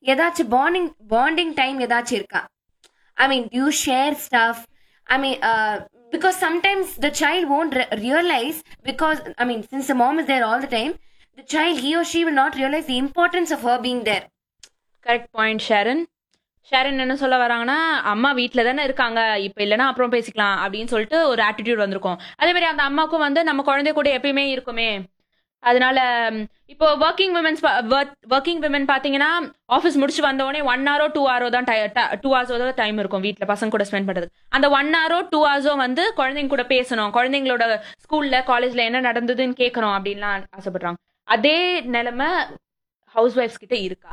ஏதாச்சும் bonding bonding time ஏதாச்சும் இருக்கா I mean you share stuff I mean because sometimes the child won't re- realize because I mean since the mom is there all the time the child he or she will not realize the importance of her being there correct point Sharon Sharon என்ன சொல்ல வராங்கன்னா அம்மா வீட்டில் தானே இருக்காங்க இப்போ இல்லைன்னா அப்புறம் பேசிக்கலாம் அப்படின்னு சொல்லிட்டு ஒரு ஆட்டிடியூட் வந்திருக்கும் அதே மாதிரி அந்த அம்மாவுக்கும் வந்து நம்ம குழந்தை கூட எப்பயுமே இருக்குமே அதனால ம், இப்போ ஒர்க்கிங் விமன்ஸ் ஒர்க்கிங் விமன் பார்த்தீங்கன்னா ஆஃபீஸ் முடிச்சு வந்த உடனே ஒன் ஹவரோ டூ ஹவரோ தான் டூ ஹவர்ஸோ தான் டைம் இருக்கும் வீட்டில் பசங்க கூட ஸ்பெண்ட் பண்ணுறது அந்த ஒன் ஹவரோ டூ ஹவர்ஸோ வந்து குழந்தைங்க கூட பேசணும் குழந்தைங்களோட ஸ்கூல்ல காலேஜ்ல என்ன நடந்ததுன்னு கேட்கணும் அப்படின்லாம் ஆசைப்படுறாங்க அதே நிலைமை ஹவுஸ் ஒய்ஃப்ஸ் கிட்ட இருக்கா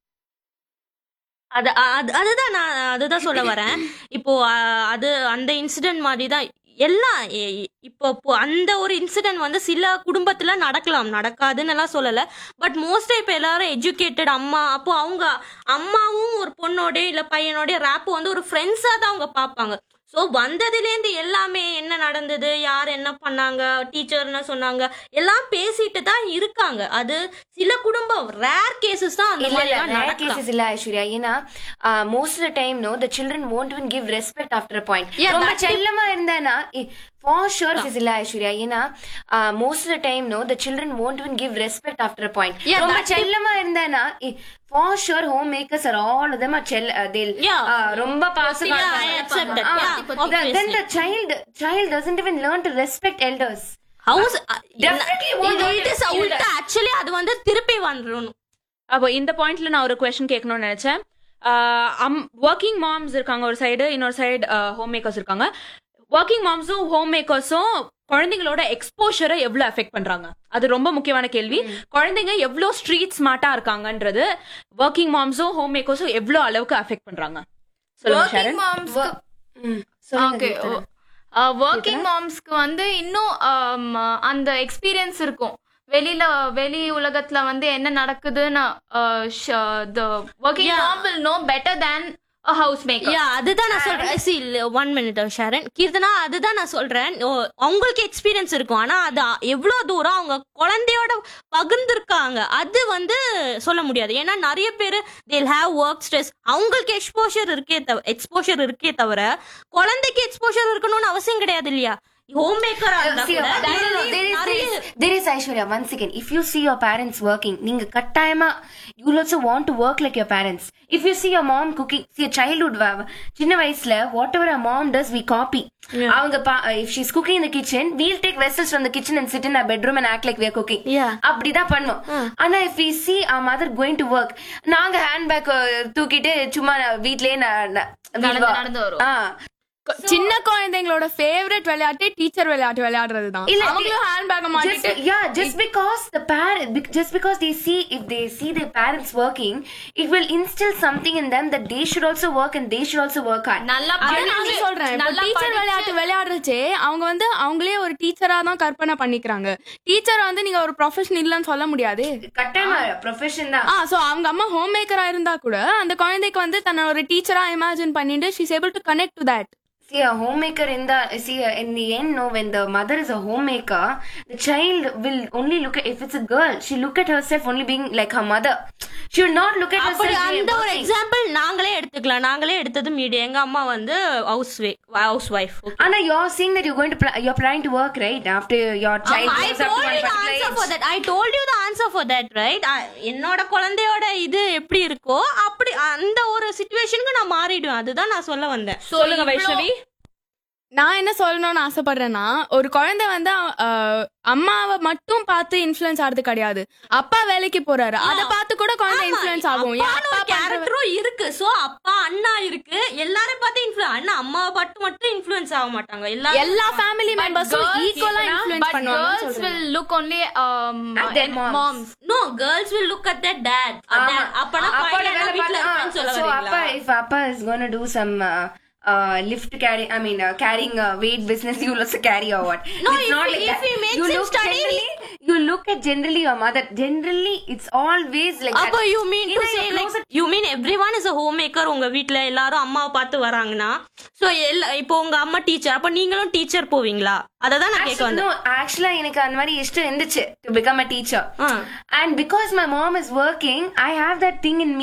அது அது அதுதான் நான் அதுதான் சொல்ல வரேன் இப்போ அஹ், அது அந்த இன்சிடென்ட் மாதிரி தான் எல்லாம் எ- எ- இப்போ இப்போ அந்த ஒரு இன்சிடென்ட் வந்து சில குடும்பத்துல நடக்கலாம் நடக்காதுன்னு எல்லாம் சொல்லல பட் மோஸ்டா இப்போ எல்லாரும் எஜுகேட்டட் அம்மா அப்போ அவங்க அம்மாவும் ஒரு பொண்ணோட இல்ல பையனோட ரேப் வந்து ஒரு ஃப்ரெண்ட்ஸா தான் அவங்க பார்ப்பாங்க ஸோ வந்ததுலேருந்து எல்லாமே என்ன நடந்தது யார் என்ன பண்ணாங்க டீச்சர் என்ன சொன்னாங்க எல்லாம் பேசிட்டு தான் இருக்காங்க அது சில குடும்பம் ரேர் கேசஸ் தான் அந்த இல்ல மாதிரி இல்ல எல்லாம் ரேர் நடக்கலாம் கேசஸ் இல்ல ஐஸ்வர்யா ஏன்னா most of time no the children won't even give respect after a point Yeah, ரொம்ப that's it. செல்லமா இருந்தானா ஃபார் ஷுர் இஸ் இல்ல ஐஸ்வர்யா ஏன்னா most of time no the children won't even give respect after a point Yeah, ரொம்ப that's it. செல்லமா இருந்தானா for sure home makers are all of them are செல் they'll Yeah. uh, ரொம்ப பாசமா Yeah, I accept that. Yeah, then obviously. the child child doesn't even learn to respect elders house Definitely won't it is உல்டா actually அது வந்து திருப்பி வந்துரும் அப்போ இந்த பாயிண்ட்ல நான் ஒரு கொஸ்டின் கேட்கணும்னு நினைச்சேன் ஒர்க்கிங் மாம்ஸ் இருக்காங்க ஒரு சைடு இன்னொரு சைடு ஹோம் மேக்கர்ஸ் இருக்காங்க ஒர்க்கிங் மாம்ஸும் ஹோம் மேக்கர்ஸும் குழந்தைங்களோட எக்ஸ்போஷரை எவ்வளவு அஃபெக்ட் பண்றாங்க அது ரொம்ப முக்கியமான கேள்வி குழந்தைங்க எவ்வளவு ஸ்ட்ரீட் ஸ்மார்ட்டா இருக்காங்கன்றது ஒர்க்கிங் மாம்ஸும் ஹோம் மேக்கர்ஸும் எவ்வளவு அளவுக்கு அஃபெக்ட் பண்றாங்க சொல்லுங்க ஒர்க்கிங் ஷரண் மாம்ஸ்க்கு ம், சொல்லுங்க ஓகே கீர்த்தனா. ஒர்க்கிங் மாம்ஸ்க்கு வந்து இன்னும் um, அந்த எக்ஸ்பீரியன்ஸ் இருக்கும் வெளியில வெளி உலகத்துல வந்து என்ன நடக்குதுன்னு working Yeah. Mom will no better than a house maker yeah அதுதான் நான் சொல்றேன் see one minute Sharan Keerthana அதுதான் நான் சொல்றேன் ஓ, அவங்களுக்கு எக்ஸ்பீரியன்ஸ் இருக்கும் ஆனா அது எவ்வளவு தூரம் அவங்க குழந்தையோட பகிர்ந்திருக்காங்க அது வந்து சொல்ல முடியாது ஏன்னா நிறைய பேர் தேல் ஹேவ் ஒர்க் ஸ்ட்ரெஸ் அவங்களுக்கு எக்ஸ்போஷர் இருக்கே தவிர எக்ஸ்போஷர் இருக்கே தவிர குழந்தைக்கு எக்ஸ்போஷர் இருக்கணும்னு அவசியம் கிடையாது இல்லையா ஹோம் மேக்கரா இருந்தா See, கூட no, no, no, there is, there நிறைய is, there is Aishwarya, one second. If you see your parents working, நீங்க கட்டாயமா you will also want to work like your parents. If you see your mom cooking, see a childhood, வ- சின்ன வயசுல whatever our mom does, we copy. அவங்க பா- if she's cooking in the kitchen, we'll take vessels from the kitchen and sit in our bedroom and act like we are cooking. Yeah. அப்படிதான் பண்ணுவோம் ஆனா if we see our mother going to work, நாங்க handbag தூக்கிட்டு சும்மா வீட்லயே ந- ந- நடந்து நடந்து வருவோம். ஆ. சின்ன குழந்தைங்களோட ஃபேவரட் விளையாட்டு டீச்சர் விளையாட்டு விளையாடுறது தான் இல்ல, அவங்களும் ஹேண்ட்பேக் just, மாட்டிட்டு yeah just because the parent bec- just because they see if they see their parents working it will instill something in them that they should also work and they should also work hard நல்லா அதான் நான் படிச்சு, சொல்றேன் இப்போ நல்லா teacher படிச்சு- விளையாட்டு விளையாடுறச்சே அவங்க வந்து அவங்களே ஒரு டீச்சரா தான் கற்பனை பண்ணிக்கிறாங்க டீச்சர் வந்து நீங்க ஒரு ப்ரொஃபஷன் இல்லைன்னு சொல்ல முடியாது கட்டாயமா ப்ரொஃபஷன் தான் ஆ சோ அவங்க அம்மா ஹோம் மேக்கரா இருந்தா கூட அந்த குழந்தைக்கு வந்து தன்னை ஒரு டீச்சரா இமேஜின் பண்ணிட்டு she's able to connect to that see a homemaker in the see uh, in the end no when the mother is a homemaker the child will only look at if it's a girl she look at herself only being like her mother she will not look at அப்படி herself அந்த ஒரு working. Example நாங்களே எடுத்துக்கலாம் நாங்களே எடுத்தது media எங்க அம்மா வந்து house house wife Anna, you're saying that you're going to pl- you're planning to work right after your child I grows up to told one you the particular answer age. for that. I told you the answer for that, right? I- என்னோட குழந்தையோட இது எப்படி இருக்கோ அப்படி அந்த ஒரு சுச்சுவேஷனுக்கு நான் மாறிடுவேன் அதுதான் நான் சொல்ல வந்தேன் சொல்லுங்க வைஷ்ணவி நான் என்ன சொல்லணும்னு ஆசைப்படுறேன்னா ஒரு குழந்தை வந்து அஹ், அம்மாவை மட்டும் பார்த்து இன்ஃப்ளூயன்ஸ் ஆகிறது கிடையாது அப்பா வேலைக்கு போறாரு அதை பார்த்து கூட குழந்தை இன்ஃப்ளூயன்ஸ் ஆகும் என் அப்பான்னு அப்பா ஒரு கேரக்டரும் இருக்கு சோ அப்பா அண்ணா இருக்கு எல்லாரும் பார்த்து இன்ஃபுளூன் அண்ணா அம்மாவை மட்டும் மட்டும் இன்ஃபுளுன்ஸ் ஆக மாட்டாங்க எல்லாரும் எல்லா ஃபேமிலி மெம்பர்ஸும் ஈக்குவலா இன்ஃப்ளூயன்ஸ் but பண்ணுவாங்க girls will look only um, At their moms. moms. No girls will look at that dad ஆமா. அப்பனா அப்பாவோட பையன் வேலை வீட்ல பார்த்தா- இருக்கான்னு சொல்ல so வரீங்களா அப்பா if அப்பா is going to do some uh, uh, lift carry I mean uh, carrying uh, weight business you will also carry or what No, it's if not he- like if that he makes you him look study, generally you look at generally your mother generally it's always like அப்போ that you mean to Either say you're like closer- you mean everyone is a home maker உங்க வீட்ல எல்லாரும் அம்மாவை பார்த்து வராங்கன்னா so எல்லா இப்போ உங்க அம்மா டீச்சர் அப்ப நீங்களும் டீச்சர் போவீங்களா அத தான் நான் கேட்க Actually, வந்தேன் no, actually எனக்கு அந்த மாதிரி இஷ்டம் இருந்துச்சு to become a teacher ah. and because my mom is working I have that thing in me